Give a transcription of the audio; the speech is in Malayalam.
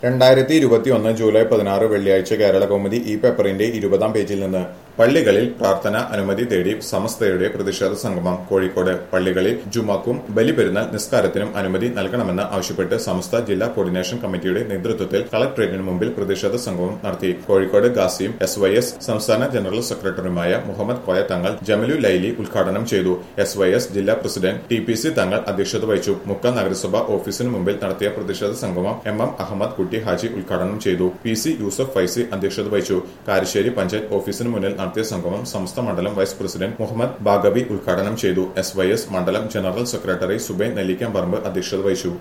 രണ്ടായിരത്തി ഇരുപത്തിയൊന്ന് ജൂലൈ പതിനാറ് വെള്ളിയാഴ്ച കേരള കൗമുദി ഈ പേപ്പറിന്റെ ഇരുപതാം പേജിൽ നിന്ന് പള്ളികളിൽ പ്രാർത്ഥന അനുമതി തേടി സമസ്തയുടെ പ്രതിഷേധ സംഗമം കോഴിക്കോട് പള്ളികളിൽ ജുമാക്കും ബലിപെരുന്നാൾ നിസ്കാരത്തിനും അനുമതി നൽകണമെന്ന് ആവശ്യപ്പെട്ട് സമസ്ത ജില്ലാ കോർഡിനേഷൻ കമ്മിറ്റിയുടെ നേതൃത്വത്തിൽ കളക്ടറേറ്റിന് മുമ്പിൽ പ്രതിഷേധ സംഗമം നടത്തി കോഴിക്കോട് ഗാസിയും എസ് വൈ എസ് സംസ്ഥാന ജനറൽ സെക്രട്ടറിയുമായ മുഹമ്മദ് കോയ തങ്ങൾ ജമലു ലൈലി ഉദ്ഘാടനം ചെയ്തു എസ് വൈ എസ് ജില്ലാ പ്രസിഡന്റ് ടി പി സി തങ്ങൾ അധ്യക്ഷത വഹിച്ചു മുക്ക നഗരസഭ ഓഫീസിന് മുമ്പിൽ നടത്തിയ പ്രതിഷേധ സംഗമം എം എം അഹമ്മദ് കുട്ടി ഹാജി ഉദ്ഘാടനം ചെയ്തു പി സി യൂസഫ് ഫൈസി അധ്യക്ഷത വഹിച്ചു കാരശ്ശേരി പഞ്ചായത്ത് ഓഫീസിന് മുന്നിൽ നടത്തിയ സംഗമം സമസ്ത മണ്ഡലം വൈസ് പ്രസിഡന്റ് മുഹമ്മദ് ബാഗബി ഉദ്ഘാടനം ചെയ്തു എസ് വൈ എസ് മണ്ഡലം ജനറൽ സെക്രട്ടറി സുബൈൻ നെല്ലിക്കമ്പറമ്പ് അധ്യക്ഷത വഹിച്ചു